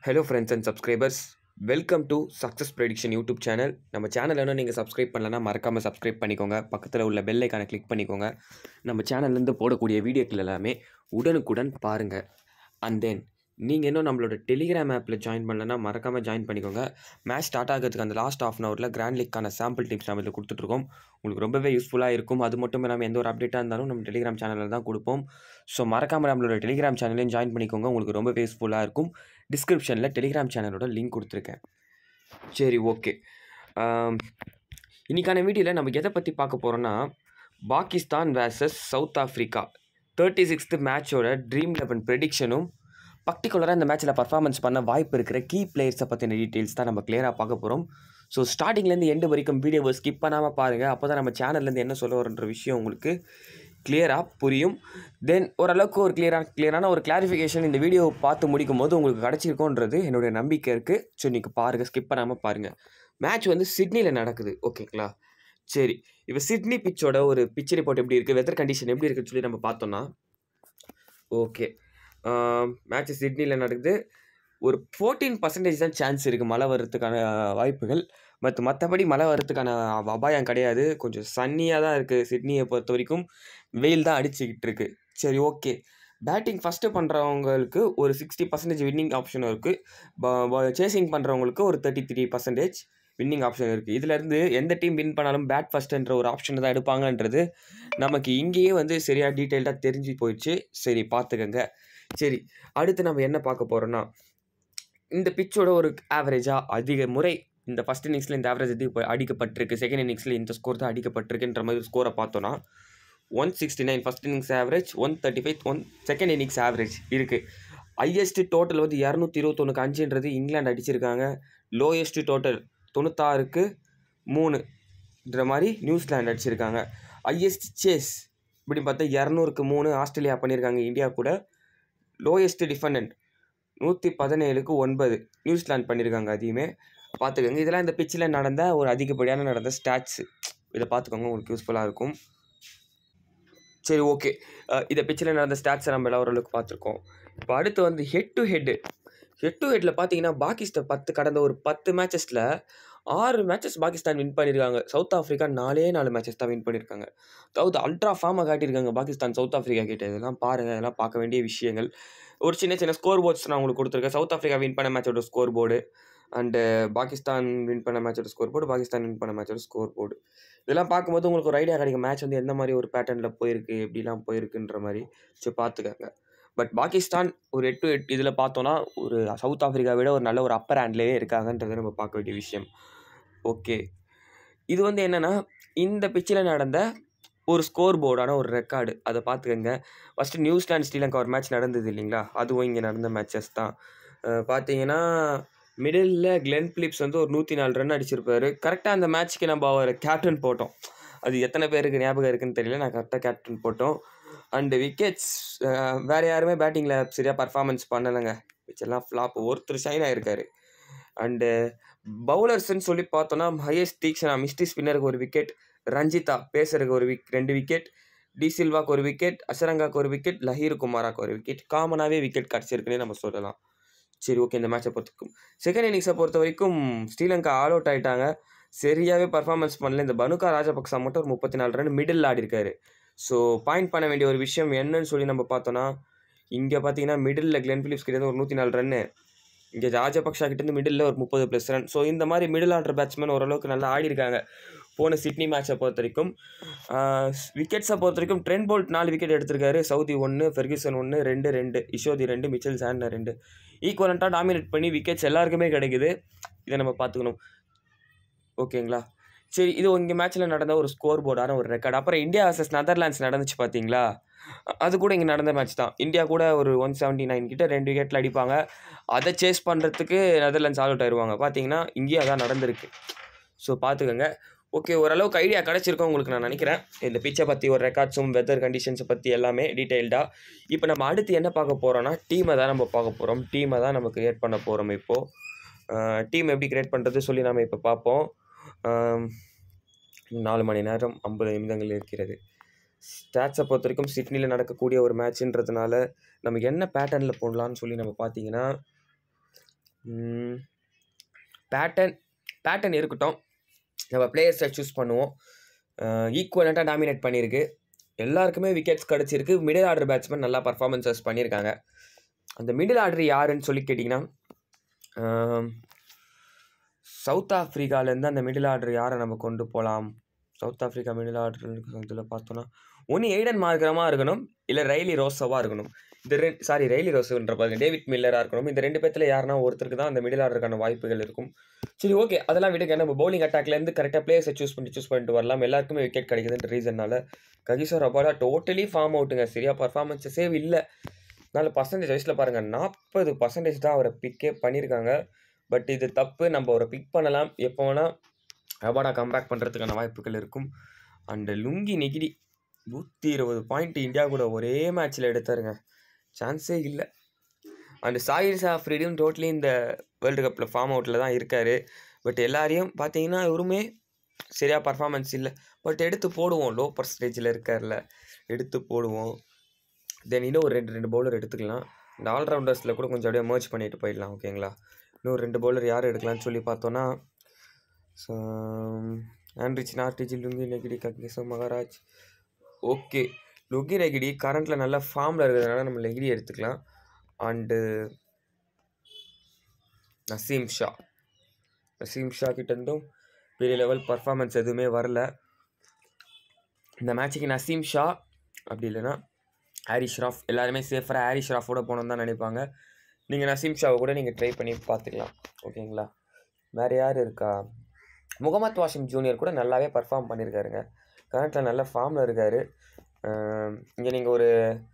hello friends and subscribers welcome to success prediction YouTube channel நம்ம channel இன்னும் நீங்கள் subscribe பண்ணலன்னா மறக்காமல் சப்ஸ்கிரைப் பண்ணிக்கோங்க பக்கத்தில் உள்ள பெல் ஐக்கானை கிளிக் பண்ணிக்கோங்க நம்ம சேனல்லேருந்து போடக்கூடிய வீடியோக்கள் எல்லாமே உடனுக்குடன் பாருங்கள் அண்ட் தென் நீங்கள் இன்னும் நம்மளோட டெலிகிராம் ஆப்பில் ஜாயின் பண்ணலன்னா மறக்காமல் ஜாயின் பண்ணிக்கோங்க மேட்ச் ஸ்டார்ட் ஆகிறதுக்கு அந்த லாஸ்ட் ஆஃப் அன் ஹவரில் கிராண்ட் லீக்கான சாம்பிள் டிப்ஸ் நம்ம இதில் கொடுத்துட்ருக்கோம் உங்களுக்கு ரொம்பவே யூஸ்ஃபுல்லாக இருக்கும் அது மட்டும் இல்லாமல் எந்த ஒரு அப்டேட்டாக இருந்தாலும் நம்ம டெலிகிராம் சேனலில் தான் கொடுப்போம் ஸோ மறக்காமல் நம்மளோட டெலிகிராம் சேனலையும் ஜாயின் பண்ணிக்கோங்க உங்களுக்கு ரொம்பவே யூஸ்ஃபுல்லாக இருக்கும் டிஸ்கிரிப்ஷனில் டெலிகிராம் சேனலோட லிங்க் கொடுத்துருக்கேன் சரி ஓகே இன்றைக்கான வீடியோவில் நம்ம எதை பற்றி பார்க்க போகிறோன்னா Pakistan versus South Africa thirty sixth மேட்சோட ட்ரீம் லெவன் ப்ரெடிக்ஷனும் பர்டிகுலராக இந்த மேட்ச்சில் பர்ஃபார்மன்ஸ் பண்ண வாய்ப்பு இருக்கிற கீ பிளேயர்ஸை பற்றின டீட்டெயில்ஸ் தான் நம்ம கிளியராக பார்க்க போகிறோம் ஸோ ஸ்டார்டிங்லேருந்து எண்டு வரைக்கும் வீடியோவை ஸ்கிப் பண்ணாமல் பாருங்கள் அப்போ தான் நம்ம சேனல்லேருந்து என்ன சொல்ல வரன்ற விஷயம் உங்களுக்கு கிளியராக புரியும் தென் ஓரளவுக்கு ஒரு கிளியராக கிளியரான ஒரு கிளாரிஃபிகேஷன் இந்த வீடியோ பார்த்து முடிக்கும் போது உங்களுக்கு கிடச்சிருக்கோன்றது என்னுடைய நம்பிக்கை இருக்குது ஸோ இன்றைக்கி பாருங்கள் ஸ்கிப் பண்ணாமல் பாருங்கள் மேட்ச் வந்து சிட்னியில் நடக்குது ஓகேங்களா சரி இப்போ சிட்னி பிச்சோட ஒரு பிச் ரிப்போர்ட் எப்படி இருக்குது வெதர் கண்டிஷன் எப்படி இருக்குன்னு சொல்லி நம்ம பார்த்தோன்னா ஓகே மேட்ச் சிட்னியில் நடக்குது ஒரு ஃபோர்டீன் பர்சன்டேஜ் தான் சான்ஸ் இருக்குது மழை வர்றதுக்கான வாய்ப்புகள் பட் மற்றபடி மழை வர்றதுக்கான அபாயம் கிடையாது கொஞ்சம் சன்னியாக தான் இருக்குது சிட்னியை பொறுத்த வரைக்கும் வெயில் தான் அடிச்சுக்கிட்டு இருக்கு சரி ஓகே பேட்டிங் ஃபஸ்ட்டு பண்ணுறவங்களுக்கு ஒரு சிக்ஸ்டி பர்சன்டேஜ் வின்னிங் ஆப்ஷனும் இருக்குது சேசிங் பண்ணுறவங்களுக்கு ஒரு thirty three percentage winning option இருக்குது இதிலேருந்து எந்த டீம் வின் பண்ணாலும் பேட் ஃபஸ்ட்டுன்ற ஒரு ஆப்ஷன் தான் எடுப்பாங்கன்றது நமக்கு இங்கேயே வந்து சரியாக டீட்டெயில்டாக தெரிஞ்சு போயிடுச்சு சரி பார்த்துக்கங்க சரி அடுத்து நம்ம என்ன பார்க்க போகிறோன்னா இந்த பிச்சோட ஒரு ஆவரேஜாக அதிக முறை இந்த ஃபஸ்ட் இன்னிங்ஸில் இந்த ஆவரேஜ் இது அடிக்கப்பட்டிருக்கு செகண்ட் இன்னிங்ஸில் இந்த ஸ்கோர் தான் அடிக்கப்பட்டிருக்குன்ற மாதிரி ஸ்கோரை பார்த்தோன்னா one sixty nine first innings average one thirty five one second innings average இருக்குது ஹையஸ்ட் டோட்டல் வந்து இரநூத்தி இருபத்தொன்னுக்கு அஞ்சுன்றது இங்கிலாந்து அடிச்சிருக்காங்க லோயஸ்ட் டோட்டல் தொண்ணூத்தாறுக்கு மூணுன்ற மாதிரி நியூசிலாந்து அடிச்சிருக்காங்க ஹையஸ்ட் சேஸ் இப்படி பார்த்தா இரநூறுக்கு மூணு ஆஸ்திரேலியா பண்ணியிருக்காங்க இந்தியா கூட லோயஸ்ட் டிஃபெண்டன்ட் நூற்றி பதினேழுக்கு ஒன்பது நியூசிலாந்து பண்ணியிருக்காங்க அதையுமே பார்த்துக்கோங்க இதெல்லாம் இந்த பிச்சில் நடந்த ஒரு அதிகப்படியான நடந்த ஸ்டாட்ஸு இதை பார்த்துக்கோங்க உங்களுக்கு யூஸ்ஃபுல்லாக இருக்கும் சரி ஓகே இதை பிச்சில் நடந்த ஸ்டாட்ஸை நம்ம எல்லாம் ஓரளவுக்கு பார்த்துருக்கோம் இப்போ அடுத்து வந்து head to head head to ஹெட்டில் பார்த்தீங்கன்னா பாகிஸ்தான் பத்து கடந்த ஒரு பத்து மேட்சஸில் ஆறு மேட்சஸ் பாகிஸ்தான் வின் பண்ணியிருக்காங்க சவுத் ஆஃப்ரிக்கா நாலே நாலு மேட்சஸ் தான் வின் பண்ணியிருக்காங்க அதாவது அல்ட்ரா ஃபார்மாக காட்டியிருக்காங்க பாகிஸ்தான் சவுத் ஆஃப்ரிக்கா கிட்ட இதெல்லாம் பாருங்கள் இதெல்லாம் பார்க்க வேண்டிய விஷயங்கள் ஒரு சின்ன சின்ன ஸ்கோர் போர்ட்ஸ் நான் உங்களுக்கு கொடுத்துருக்கேன் சவுத் ஆஃப்ரிக்கா வின் பண்ண மேட்சோட scoreboard and Pakistan win பண்ண மேட்சோட ஸ்கோர் போர்டு பாகிஸ்தான் வின் பண்ண மேட்சோட ஸ்கோர் போர்டு இதெல்லாம் பார்க்கும்போது உங்களுக்கு ஒரு ஐடியா கிடைக்கும் மேட்ச் வந்து எந்த மாதிரி ஒரு பேட்டர்னில் போயிருக்கு எப்படிலாம் போயிருக்குன்ற மாதிரி சரி பார்த்துக்கங்க பட் பாகிஸ்தான் ஒரு எட்டு எட்டு இதில் பார்த்தோன்னா ஒரு சவுத் ஆஃப்ரிக்கா விட ஒரு நல்ல ஒரு அப்பர் ஹேண்ட்லேயே இருக்காங்கன்றதை நம்ம பார்க்க வேண்டிய விஷயம் ஓகே இது வந்து என்னென்னா இந்த பிச்சில் நடந்த ஒரு ஸ்கோர் போர்டான ஒரு ரெக்கார்டு அதை பார்த்துக்கங்க ஃபஸ்ட்டு நியூசிலாந்து ஸ்ரீலங்கா ஒரு மேட்ச் நடந்தது இல்லைங்களா அதுவும் இங்கே நடந்த மேட்சஸ் தான் பார்த்தீங்கன்னா மிடில் கிளென் பிலிப்ஸ் வந்து ஒரு நூற்றி நாலு ரன் அடிச்சிருப்பாரு கரெக்டாக அந்த மேட்ச்க்கு நம்ம அவர் கேப்டன் போட்டோம் அது எத்தனை பேருக்கு ஞாபகம் இருக்குன்னு தெரியல நான் கரெக்டாக கேப்டன் போட்டோம் அண்டு விக்கெட்ஸ் வேறு யாருமே பேட்டிங்கில் சரியாக பர்ஃபார்மன்ஸ் பண்ணலைங்க விச்செல்லாம் ஃப்ளாப் ஒருத்தர் ஷைன் ஆகிருக்காரு அண்டு பவுலர்ஸ்ன்னு சொல்லி பார்த்தோன்னா ஹையஸ்ட் தீக்ஷனா மிஸ்டி ஸ்பின்னருக்கு ஒரு விக்கெட் ரஞ்சிதா பேசருக்கு ஒரு விக் ரெண்டு விக்கெட் டி சில்வாக்கு ஒரு விக்கெட் அசரங்காக்கு ஒரு விக்கெட் லஹீர் குமாராக்கு ஒரு விக்கெட் காமனாகவே விக்கெட் கிடச்சிருக்குன்னே நம்ம சொல்லலாம் சரி ஓகே இந்த மேட்சை பொறுத்துக்கும் செகண்ட் இன்னிங்ஸை பொறுத்த வரைக்கும் ஸ்ரீலங்கா ஆல் அவுட் ஆகிட்டாங்க சரியாகவே பர்ஃபார்மன்ஸ் பண்ணல இந்த பனுகா ராஜபக்சா மட்டும் ஒரு முப்பத்தி நாலு ரன் மிடில் ஆடி இருக்காரு ஸோ பாயிண்ட் பண்ண வேண்டிய ஒரு விஷயம் என்னன்னு சொல்லி நம்ம பார்த்தோன்னா இங்கே பார்த்தீங்கன்னா மிடில் கிளென் பிலிப்ஸ் கிட்டே ஒரு நூற்றி நாலு ரன்னு இங்கே ராஜபக்ஷா கிட்டேருந்து மிடில் ஒரு முப்பது ப்ளஸ் ரன் ஸோ இந்த மாதிரி மிடில் ஆர்டர் பேட்ஸ்மேன் ஓரளவுக்கு நல்லா ஆடி இருக்காங்க போன சிட்னி மேட்சை பொறுத்த வரைக்கும் விக்கெட்ஸை பொறுத்த வரைக்கும் ட்ரெண்ட் போல்ட் நாலு விக்கெட் எடுத்திருக்காரு சவுதி ஒன்று ஃபெர்கிசன் ஒன்று ரெண்டு ரெண்டு இஷோதி ரெண்டு மிச்சல் சாண்ட ரெண்டு ஈக்குவலண்ட்டாக டாமினேட் பண்ணி விக்கெட்ஸ் எல்லாருக்குமே கிடைக்குது இதை நம்ம பார்த்துக்கணும் ஓகேங்களா சரி இது இங்கே மேட்ச்சில் நடந்த ஒரு ஸ்கோர் போர்டான ஒரு ரெக்கார்டு அப்புறம் இந்தியா வர்சஸ் நெதர்லாண்ட்ஸ் நடந்துச்சு பார்த்தீங்களா அது கூட இங்கே நடந்த மேட்ச் தான் இந்தியா கூட ஒரு ஒன் செவன்ட்டி நைன் கிட்ட ரெண்டு விக்கெட்டில் அடிப்பாங்க அதை சேஸ் பண்ணுறதுக்கு நெதர்லாண்ட்ஸ் ஆல் அவுட் ஆயிடுவாங்க பார்த்தீங்கன்னா இங்கேயும் அதான் நடந்திருக்கு ஸோ பார்த்துக்கோங்க ஓகே ஓரளவுக்கு ஐடியா கிடச்சிருக்கோம் உங்களுக்கு நான் நினைக்கிறேன் இந்த பிச்சை பற்றி ஒரு ரெக்கார்ட்ஸும் வெதர் கண்டிஷன்ஸை பற்றி எல்லாமே டீட்டெயில்டாக இப்போ நம்ம அடுத்து என்ன பார்க்க போகிறோன்னா டீமை தான் நம்ம பார்க்க போகிறோம் டீமை தான் நம்ம க்ரியேட் பண்ண போகிறோம் இப்போது டீம் எப்படி க்ரியேட் பண்ணுறது சொல்லி நம்ம இப்போ பார்ப்போம் நாலு மணி நேரம் ஐம்பது நிமிடங்கள் இருக்கிறது ஸ்டாட்ஸை பொறுத்த வரைக்கும் சிட்னியில் நடக்கக்கூடிய ஒரு மேட்ச்ன்றதுனால நமக்கு என்ன பேட்டர்னில் போடலான்னு சொல்லி நம்ம பார்த்தீங்கன்னா பேட்டர்ன் பேட்டர்ன் இருக்கட்டும் நம்ம பிளேயர்ஸை சூஸ் பண்ணுவோம் ஈக்குவலண்ட்டாக டாமினேட் பண்ணியிருக்கு எல்லாருக்குமே விக்கெட்ஸ் கிடச்சிருக்கு மிடில் ஆர்டர் பேட்ஸ்மேன் நல்லா பர்ஃபார்மன்ஸஸ் பண்ணியிருக்காங்க அந்த மிடில் ஆர்டர் யாருன்னு சொல்லி கேட்டிங்கன்னா ஆம், சவுத் ஆஃப்ரிக்காலேருந்து அந்த மிடில் ஆர்டர் யாரை நம்ம கொண்டு போகலாம் சவுத் ஆஃப்ரிக்கா மிடில் ஆர்டர் இதில் பார்த்தோன்னா ஒன்று எய்டன் மார்க்கரமாக இருக்கணும் இல்லை ரைலி ரோசோவாக இருக்கணும் இந்த ரெண்டு சாரி ரைலி ரோசோன்ற பாருங்க டேவிட் மில்லராக இருக்கணும் இந்த ரெண்டு பேர்த்தில் யாருன்னா ஒருத்தருக்கு தான் அந்த மிடில் ஆர்டருக்கான வாய்ப்புகள் இருக்கும் சரி ஓகே அதெல்லாம் விடுங்க நம்ம பவுலிங் அட்டாக்லேருந்து கரெக்டாக பிளேயர்ஸை சூஸ் பண்ணி சூஸ் பண்ணிட்டு வரலாம் எல்லாருக்குமே விக்கெட் கிடைக்குதுன்ற ரீசன்னால ககிசோர் அபாலா டோட்டலி ஃபார்ம் அவுட்டுங்க சரியா பர்ஃபார்மன்ஸஸே இல்லை நாலு பர்சன்டேஜ் வயசில் பாருங்கள் நாற்பது பர்சன்டேஜ் தான் அவரை பிக்கே பண்ணியிருக்காங்க பட் இது தப்பு நம்ம அவரை பிக் பண்ணலாம் எப்போ வேணால் ரபாடா கம்பேக் பண்ணுறதுக்கான வாய்ப்புகள் இருக்கும் அண்டு லுங்கி நெகிடி நூற்றி இருபது பாயிண்ட் இந்தியா கூட ஒரே மேட்ச்சில் எடுத்தாருங்க சான்ஸே இல்லை அண்டு சாயிர் சாஃப்ரிடியும் டோட்டலி இந்த வேர்ல்டு கப்பில் ஃபார்ம் அவுட்டில் தான் இருக்கார் பட் எல்லாரையும் பார்த்தீங்கன்னா இவருமே சரியாக பர்ஃபார்மன்ஸ் இல்லை பட் எடுத்து போடுவோம் லோ பர்சன்டேஜில் இருக்கார்ல எடுத்து போடுவோம் தென் இன்னும் ஒரு ரெண்டு ரெண்டு பவுலர் எடுத்துக்கலாம் இந்த ஆல்ரவுண்டர்ஸில் கூட கொஞ்சம் அப்படியே மர்ச் பண்ணிட்டு போயிடலாம் ஓகேங்களா இன்னும் ரெண்டு பவுலர் யார் எடுக்கலாம்னு சொல்லி பார்த்தோன்னா so Anrich Nortje Lungi Ngidi Kagiso Maharaj okay Lungi Ngidi கரண்ட்டில் நல்ல ஃபார்மில் இருக்கிறதுனால நம்ம நெகிடி எடுத்துக்கலாம் அண்டு நசீம் ஷா நசீம் ஷா கிட்டேருந்தும் பெரிய லெவல் பர்ஃபார்மன்ஸ் எதுவுமே வரல இந்த மேட்ச்சுக்கு நசீம் ஷா அப்படி இல்லைன்னா ஹாரி ஷ்ராஃப் எல்லாருமே சேஃபராக ஹாரி ஷ்ராஃபோட போகணுன்னு தான் நினைப்பாங்க நீங்கள் நசீம் ஷாவை கூட நீங்கள் ட்ரை பண்ணி பார்த்துக்கலாம் ஓகேங்களா வேறு யார் இருக்கா முகமது வாஷிம் ஜூனியர் கூட நல்லாவே பர்ஃபார்ம் பண்ணியிருக்காருங்க கரண்ட்டில் நல்ல ஃபார்மில் இருக்கார் இங்கே நீங்கள் ஒரு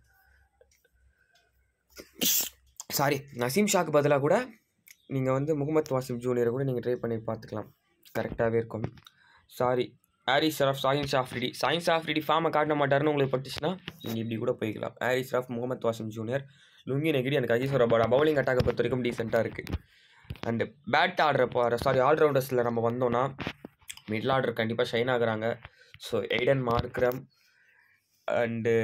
சாரி நசீம் ஷாக்கு பதிலாக கூட நீங்கள் வந்து முகமது வாசிம் ஜூனியரை கூட நீங்கள் ட்ரை பண்ணி பார்த்துக்கலாம் கரெக்டாகவே இருக்கும் சாரி ஹாரி ஷராஃப் சாயின் ஷாஃப்ரிடி சாயின் ஷாஃப்ரிடி ஃபார்மை காட்ட மாட்டாருன்னு உங்களுக்கு பட்டுச்சுன்னா நீங்கள் இப்படி கூட போய்க்கலாம் Haris Rauf Mohammad Wasim junior Lungi Ngidi எனக்கு அகீஸ்வர பாடா பவுலிங் அட்டாக்கை பொறுத்த வரைக்கும் டீசெண்டாக இருக்குது அண்டு பேட் ஆடுற சாரி ஆல்ரவுண்டர்ஸில் நம்ம வந்தோன்னா மிடில் ஆர்டர் கண்டிப்பாக ஷைன் ஆகுறாங்க so Aiden Markram and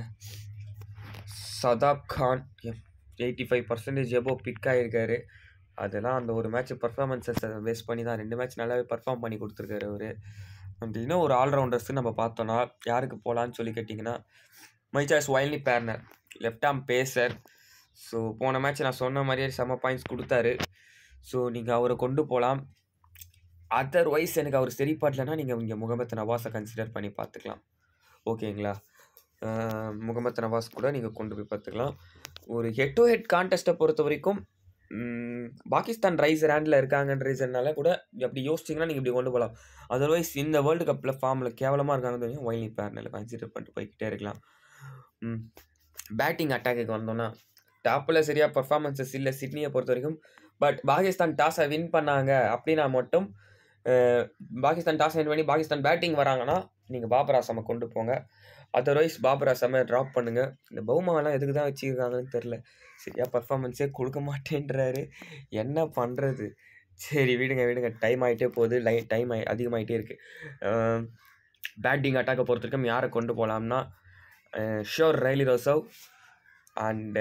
Shadab Khan eighty five percentage எபோ பிக் ஆகிருக்காரு அதெல்லாம் அந்த ஒரு மேட்ச் பர்ஃபார்மன்ஸஸை பேஸ் பண்ணி தான் ரெண்டு மேட்ச் நல்லாவே பர்ஃபார்ம் பண்ணி கொடுத்துருக்காரு அவர் அண்ட் இன்னும் ஒரு ஆல்ரவுண்டர்ஸ் நம்ம பார்த்தோன்னா யாருக்கு போகலான்னு சொல்லி கேட்டிங்கன்னா my choice Wayne Parnell left arm pacer so போன மேட்ச் நான் சொன்ன மாதிரியே செம பாயிண்ட்ஸ் கொடுத்தாரு ஸோ நீங்கள் அவரை கொண்டு போகலாம் அதர்வைஸ் எனக்கு அவர் சரிப்பாட்டலன்னா நீங்கள் இங்கே முகமது நவாஸை கன்சிடர் பண்ணி பார்த்துக்கலாம் ஓகேங்களா அஹ் முகமது நவாஸ் கூட நீங்கள் கொண்டு போய் பார்த்துக்கலாம் ஒரு ஹெட் டு ஹெட் கான்டெஸ்ட்டை பொறுத்த வரைக்கும் ம், பாகிஸ்தான் ரைஸ் ரேண்டில் இருக்காங்கன்ற ரீசன்னால கூட அப்படி யோசிச்சிங்கன்னா நீங்கள் இப்படி கொண்டு போகலாம் அதர்வைஸ் இந்த வேர்ல்டு கப்பில் ஃபார்மில் கேவலமாக இருக்காங்கன்னு தெரியும் ஒயிலி பேர்னில் கன்சிடர் பண்ணிட்டு போய்கிட்டே இருக்கலாம் பேட்டிங் அட்டாக்குக்கு வந்தோன்னா டாப்பில் சரியாக பர்ஃபார்மன்ஸஸ் இல்லை சிட்னியை பொறுத்த வரைக்கும் பட் பாகிஸ்தான் டாஸை வின் பண்ணாங்க அப்படின்னா மட்டும் அஹ், பாகிஸ்தான் டாஸ் வின் பண்ணி பாகிஸ்தான் பேட்டிங் வராங்கன்னா நீங்கள் பாபர் ஆசமை கொண்டு போங்க அதர்வைஸ் பாபர் ஆசாமை ட்ராப் பண்ணுங்கள் இந்த பௌமாவெல்லாம் எதுக்கு தான் வச்சுருக்காங்கன்னு தெரில சரியாக பர்ஃபார்மன்ஸே கொடுக்க மாட்டேன்றாரு என்ன பண்ணுறது சரி விடுங்க விடுங்க டைம் ஆகிட்டே போகுது லை டைம் ஆகி அதிகமாகிட்டே இருக்குது பேட்டிங் அட்டாக்கை பொறுத்த வரைக்கும் யாரை கொண்டு போகலாம்னா sure Rilee Rossouw and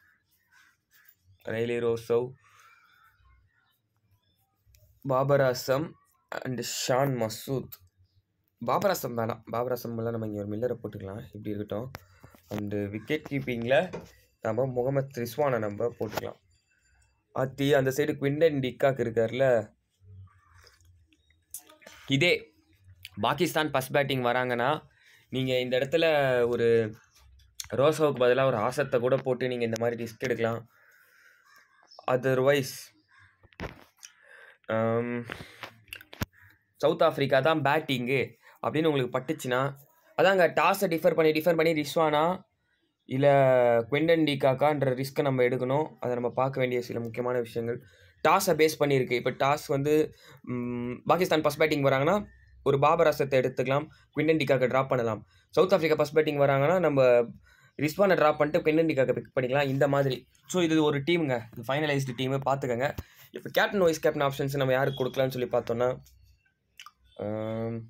Rilee Rossouw Babar Azam and Shan Masood Babar Azam வேணாம் பாபர் ஆசம் மேலே நம்ம இங்கே ஒரு மில்லரை போட்டுக்கலாம் இப்படி இருக்கட்டும் அண்டு விக்கெட் கீப்பிங்கில் நம்ம முகமது ரிஸ்வானை நம்ம போட்டுக்கலாம் அத்தி அந்த சைடு குவிண்டன் டிக்காக் இருக்கார்ல இதே பாகிஸ்தான் ஃபஸ்ட் பேட்டிங் வராங்கன்னா நீங்கள் இந்த இடத்துல ஒரு ரோசோவுக்கு பதிலாக ஒரு ஆசத்தை கூட போட்டு நீங்கள் இந்த மாதிரி ரிஸ்க் எடுக்கலாம் அதர்வைஸ் சவுத் ஆஃப்ரிக்கா தான் பேட்டிங்கு அப்படின்னு உங்களுக்கு பட்டுச்சுன்னா அதாங்க டாஸை டிஃபர் பண்ணி டிஃபர் பண்ணி ரிஸ்வானா இல்லை குவிண்டன் டிகாக்கான்ற ரிஸ்க்கை நம்ம எடுக்கணும் அதை நம்ம பார்க்க வேண்டிய சில முக்கியமான விஷயங்கள் டாஸை பேஸ் பண்ணியிருக்கு இப்போ டாஸ் வந்து ம், பாகிஸ்தான் ஃபஸ்ட் பேட்டிங் வராங்கன்னா ஒரு பாபர் அசத்தை எடுத்துக்கலாம் குவிண்டன் டிகாக்கை ட்ராப் பண்ணலாம் சவுத் ஆஃப்ரிக்கா ஃபஸ்ட் பேட்டிங் வராங்கன்னா நம்ம ரிஸ்வானை ட்ராப் பண்ணிட்டு குவிண்டன் டிகாக்கை பிக் பண்ணிக்கலாம் இந்த மாதிரி ஸோ இது ஒரு டீமுங்க இது ஃபைனலைஸ்டு டீமு பார்த்துக்கங்க இப்போ கேப்டன் வைஸ் கேப்டன் ஆப்ஷன்ஸ் நம்ம யாருக்கு கொடுக்கலாம்னு சொல்லி பார்த்தோன்னா ஆம்,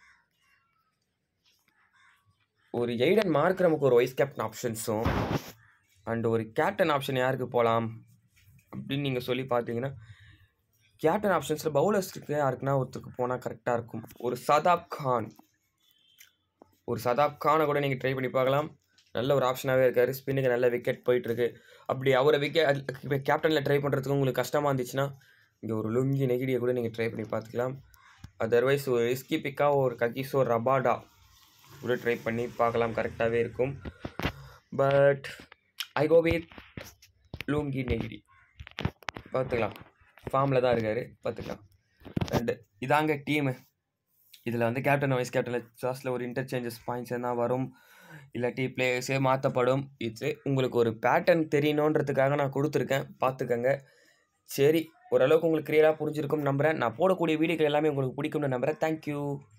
ஒரு எய்டன் மார்க் நமக்கு ஒரு வைஸ் கேப்டன் ஆப்ஷன்ஸும் அண்ட் ஒரு கேப்டன் ஆப்ஷன் யாருக்கு போகலாம் அப்படின்னு நீங்கள் சொல்லி பார்த்தீங்கன்னா கேப்டன் ஆப்ஷன்ஸில் பவுலர்ஸ்க்கு யாருக்குன்னா ஒருத்தருக்கு போனால் கரெக்டாக இருக்கும் ஒரு சதாப் கான் ஒரு சதாப் கானை கூட நீங்கள் ட்ரை பண்ணி பார்க்கலாம் நல்ல ஒரு ஆப்ஷனாகவே இருக்கார் ஸ்பின்னுக்கு நல்ல விக்கெட் போயிட்டுருக்கு அப்படி அவரை விக்கெட் கேப்டனில் ட்ரை பண்ணுறதுக்கு உங்களுக்கு கஷ்டமாக இருந்துச்சுன்னா இங்கே ஒரு லுங்கி நெகிடியை கூட நீங்கள் ட்ரை பண்ணி பார்த்துக்கலாம் அதர்வைஸ் ஒரு ரிஸ்கி பிக்காக ஒரு ககிசோ ரபாடா கூட ட்ரை பண்ணி பார்க்கலாம் கரெக்டாகவே இருக்கும் but I go with Lungi Ngidi பார்த்துக்கலாம் ஃபார்மில் தான் இருக்கார் பார்த்துக்கலாம் அண்டு இதாங்க டீமு இதில் வந்து கேப்டன் வைஸ் கேப்டன் லாஸ்ட்டில் ஒரு இன்டர்சேஞ்சஸ் பாயிண்ட்ஸ் என்ன வரும் இல்லாட்டி பிளேயர்ஸே மாற்றப்படும் இது உங்களுக்கு ஒரு பேட்டர்ன் தெரியணுன்றதுக்காக நான் கொடுத்துருக்கேன் பார்த்துக்கங்க சரி ஓரளவுக்கு உங்களுக்கு கிளியராக புரிஞ்சிருக்கும் நம்புகிறேன் நான் போடக்கூடிய வீடியோக்கள் எல்லாமே உங்களுக்கு பிடிக்கும்னு நம்புகிறேன் தேங்க்யூ